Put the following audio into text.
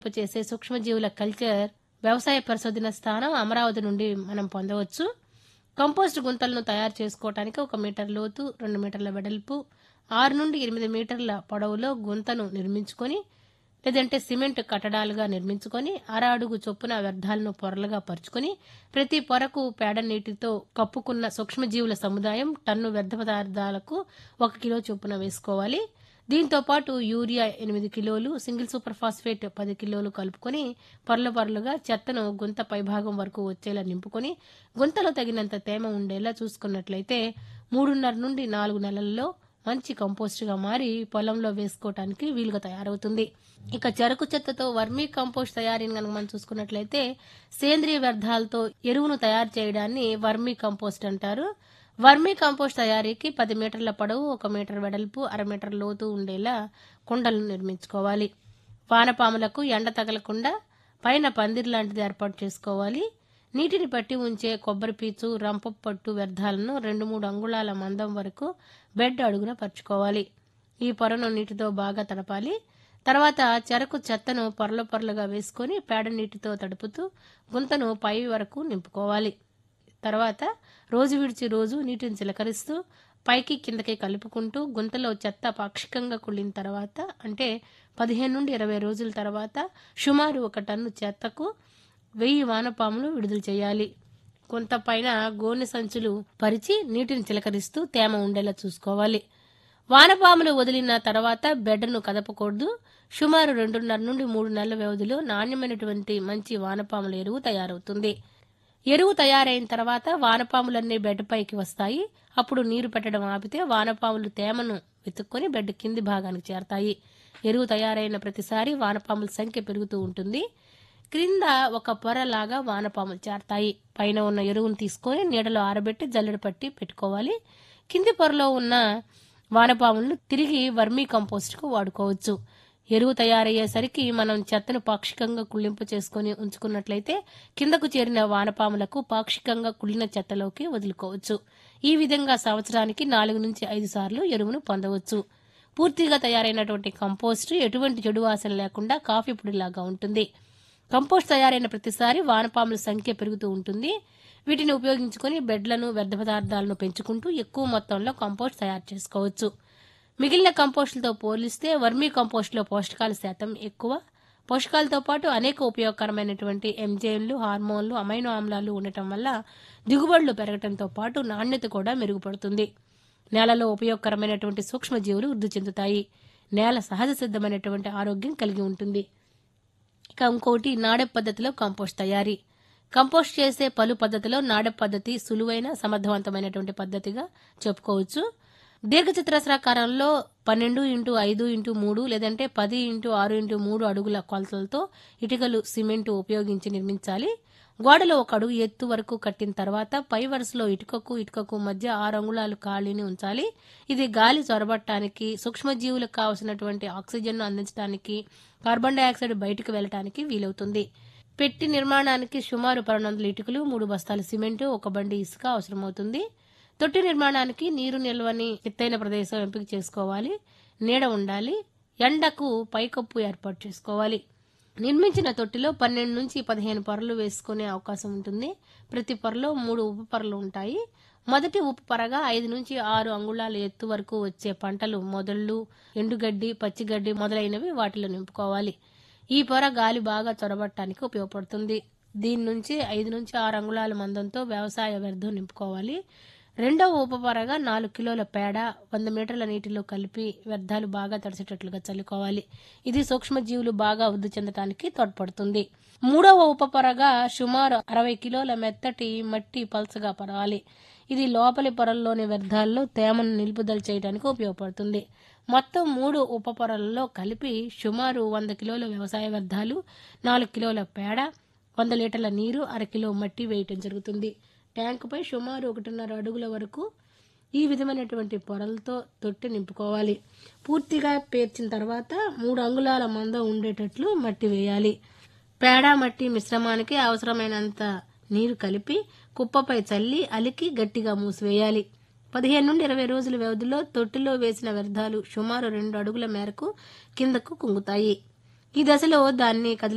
చేసే సూక్ష్మజీవుల కల్చర్ వ్యవసాయ పరిశోధన స్థానం అమరావతి నుండి మనం పొందవచ్చు కంపోస్ట్ గుంతలను తయారు చేసుకోవటానికి ఒక మీటర్ లోతు రెండు మీటర్ల వెడల్పు ఆరు నుండి ఎనిమిది మీటర్ల పొడవులో గుంతను నిర్మించుకొని లేదంటే సిమెంట్ కట్టడాలుగా నిర్మించుకొని అర అడుగు చొప్పున వ్యర్థాలను పొరలుగా పరుచుకొని ప్రతి పొరకు పేడ నీటితో కప్పుకున్న సూక్ష్మజీవుల సముదాయం టన్ను వ్యర్థ పదార్థాలకు ఒక కిలో చొప్పున వేసుకోవాలి దీంతో పాటు యూరియా ఎనిమిది కిలోలు సింగిల్ సూపర్ ఫాస్ఫేట్ పది కిలోలు కలుపుకొని పొరల పొరలుగా చెత్తను గుంత పైభాగం వరకు వచ్చేలా నింపుకొని గుంతలో తగినంత తేమ ఉండేలా చూసుకున్నట్లయితే మూడున్నర నుండి నాలుగు నెలల్లో మంచి కంపోస్ట్గా మారి పొలంలో వేసుకోవటానికి వీలుగా తయారవుతుంది ఇక చెరకు చెత్తతో వర్మీ కంపోస్ట్ తయారీని కనుక మనం చూసుకున్నట్లయితే సేంద్రియ వ్యర్థాలతో ఎరువును తయారు చేయడాన్ని వర్మీ కంపోస్ట్ అంటారు వర్మీ కంపోస్ట్ తయారీకి పది మీటర్ల పొడవు ఒక మీటర్ వెడల్పు అర మీటర్ లోతు ఉండేలా కుండలను నిర్మించుకోవాలి వానపాములకు ఎండ తగలకుండా పైన పందిరి లాంటిది ఏర్పాటు చేసుకోవాలి నీటిని పట్టి ఉంచే కొబ్బరి పీచు రంప పట్టు వ్యర్థాలను రెండు మూడు అంగుళాల మందం వరకు బెడ్ అడుగున పరుచుకోవాలి ఈ పొరను నీటితో బాగా తడపాలి తర్వాత చెరకు చెత్తను పొరల పొరలుగా వేసుకొని పేడ నీటితో తడుపుతూ గుంతను పై వరకు నింపుకోవాలి తర్వాత రోజు విడిచి రోజు నీటిని చిలకరిస్తూ పైకి కిందకి కలుపుకుంటూ గుంతలో చెత్త పాక్షికంగా కుళ్ళిన తర్వాత అంటే పదిహేను నుండి ఇరవై రోజుల తర్వాత సుమారు ఒక టన్ను చెత్తకు వెయ్యి వానపాములు విడుదల చేయాలి కొంత పైన గోనె సంచులు పరిచి నీటిని చిలకరిస్తూ తేమ ఉండేలా చూసుకోవాలి వానపాములు వదిలిన తర్వాత బెడ్ను కదపకూడదు సుమారు రెండున్నర నుండి మూడు నెలల వ్యవధిలో నాణ్యమైనటువంటి మంచి వానపాముల ఎరువు తయారవుతుంది ఎరువు తయారైన తర్వాత వానపాములన్నీ బెడ్ పైకి వస్తాయి అప్పుడు నీరు పెట్టడం ఆపితే వానపాములు తేమను వెతుక్కొని బెడ్ కింది భాగానికి చేరతాయి ఎరువు తయారైన ప్రతిసారి వానపాముల సంఖ్య పెరుగుతూ ఉంటుంది క్రింద ఒక పొరలాగా వానపాములు చేరతాయి పైన ఉన్న ఎరువును తీసుకొని నీడలో ఆరబెట్టి జల్లెడ పట్టి పెట్టుకోవాలి కింది పొరలో ఉన్న వానపాములను తిరిగి వర్మీ కంపోస్ట్కు వాడుకోవచ్చు ఎరువు తయారయ్యేసరికి మనం చెత్తను పాక్షికంగా కుళ్ళింపు చేసుకుని ఉంచుకున్నట్లయితే కిందకు చేరిన వానపాములకు పాక్షికంగా కుళ్ళిన చెత్తలోకి వదులుకోవచ్చు ఈ విధంగా సంవత్సరానికి నాలుగు నుంచి ఐదు సార్లు ఎరువును పొందవచ్చు పూర్తిగా తయారైనటువంటి కంపోస్ట్ ఎటువంటి చెడు వాసన లేకుండా కాఫీ పొడిలాగా ఉంటుంది కంపోస్ట్ తయారైన ప్రతిసారి వానపాముల సంఖ్య పెరుగుతూ ఉంటుంది వీటిని ఉపయోగించుకొని బెడ్లను వ్యర్థ పదార్థాలను పెంచుకుంటూ ఎక్కువ మొత్తంలో కంపోస్ట్ తయారు చేసుకోవచ్చు మిగిలిన కంపోస్టులతో పోలిస్తే వర్మీ కంపోస్టులో పోషకాల శాతం ఎక్కువ పోషకాలతో పాటు అనేక ఉపయోగకరమైనటువంటి ఎంజైమ్లు హార్మోన్లు అమైనో ఆమ్లాలు ఉండటం వల్ల దిగుబడులు పెరగటంతో పాటు నాణ్యత కూడా మెరుగుపడుతుంది నేలలో ఉపయోగకరమైనటువంటి సూక్ష్మజీవులు వృద్ధి చెందుతాయి నేల సహజ సిద్ధమైనటువంటి ఆరోగ్యం కలిగి ఉంటుంది ఇక ఇంకోటి నాడెప్ పద్ధతిలో కంపోస్ట్ తయారీ కంపోస్ట్ చేసే పలు పద్ధతిలో నాడెప్ పద్ధతి సులువైన సమర్థవంతమైనటువంటి పద్ధతిగా చెప్పుకోవచ్చు దీర్ఘచతురస్రాకారంలో పన్నెండు ఇంటూ ఐదు ఇంటూ మూడు లేదంటే పది ఇంటూ ఆరు ఇంటూ మూడు అడుగుల కొలతలతో ఇటుకలు సిమెంటు ఉపయోగించి నిర్మించాలి గోడలో ఒక అడుగు ఎత్తు వరకు కట్టిన తర్వాత పై వరుసలో ఇటుకకు ఇటుకకు మధ్య ఆరు అంగుళాలు ఖాళీని ఉంచాలి ఇది గాలి చొరబట్టడానికి సూక్ష్మజీవులకు కావలసినటువంటి ఆక్సిజన్ను అందించడానికి కార్బన్ డైఆక్సైడ్ బయటకు వెళ్ళటానికి వీలవుతుంది పెట్టి నిర్మాణానికి సుమారు పన్నెండు వందల ఇటుకలు మూడు బస్తాల సిమెంటు ఒక బండి ఇసుక అవసరమవుతుంది తొట్టి నిర్మాణానికి నీరు నిల్వని ఎత్తైన ప్రదేశం ఎంపిక చేసుకోవాలి నీడ ఉండాలి ఎండకు పైకప్పు ఏర్పాటు చేసుకోవాలి నిర్మించిన తొట్టిలో పన్నెండు నుంచి పదిహేను పొరలు వేసుకునే అవకాశం ఉంటుంది ప్రతి పొరలో మూడు ఉప పొరలు ఉంటాయి మొదటి ఉప పొరగా ఐదు నుంచి ఆరు అంగుళాల ఎత్తు వరకు వచ్చే పంటలు మొదళ్ళు ఎండుగడ్డి పచ్చిగడ్డి మొదలైనవి వాటిలో నింపుకోవాలి ఈ పొర గాలి బాగా చొరబట్టడానికి ఉపయోగపడుతుంది దీని నుంచి ఐదు నుంచి ఆరు అంగుళాల మందంతో వ్యవసాయ వ్యర్థం నింపుకోవాలి రెండవ ఉపపొరగా నాలుగు కిలోల పేడ వంద మీటర్ల నీటిలో కలిపి వ్యర్థాలు బాగా తడిసేటట్లుగా చల్లుకోవాలి ఇది సూక్ష్మజీవులు బాగా వృద్ధి చెందడానికి తోడ్పడుతుంది మూడవ ఉపపొరగా సుమారు అరవై కిలోల మెత్తటి మట్టి పల్చగా పరవాలి ఇది లోపలి పొరల్లోని వ్యర్థాల్లో తేమను నిలుపుదల చేయడానికి ఉపయోగపడుతుంది మొత్తం మూడు ఉపపొరలలో కలిపి సుమారు వంద కిలోల వ్యవసాయ వ్యర్థాలు నాలుగు కిలోల పేడ వంద లీటర్ల నీరు అర కిలో మట్టి వేయటం జరుగుతుంది ట్యాంకుపై సుమారు ఒకటిన్నర అడుగుల వరకు ఈ విధమైనటువంటి పొరలతో తొట్టి నింపుకోవాలి పూర్తిగా పేర్చిన తర్వాత మూడు అంగుళాల మందం ఉండేటట్లు మట్టి వేయాలి పేడ మట్టి మిశ్రమానికి అవసరమైనంత నీరు కలిపి కుప్పపై చల్లి అలికి గట్టిగా మూసివేయాలి పదిహేను నుండి ఇరవై రోజుల వ్యవధిలో తొట్టిలో వేసిన వ్యర్థాలు సుమారు రెండు అడుగుల మేరకు కిందకు కుంగుతాయి ఈ దశలో దాన్ని కదిలి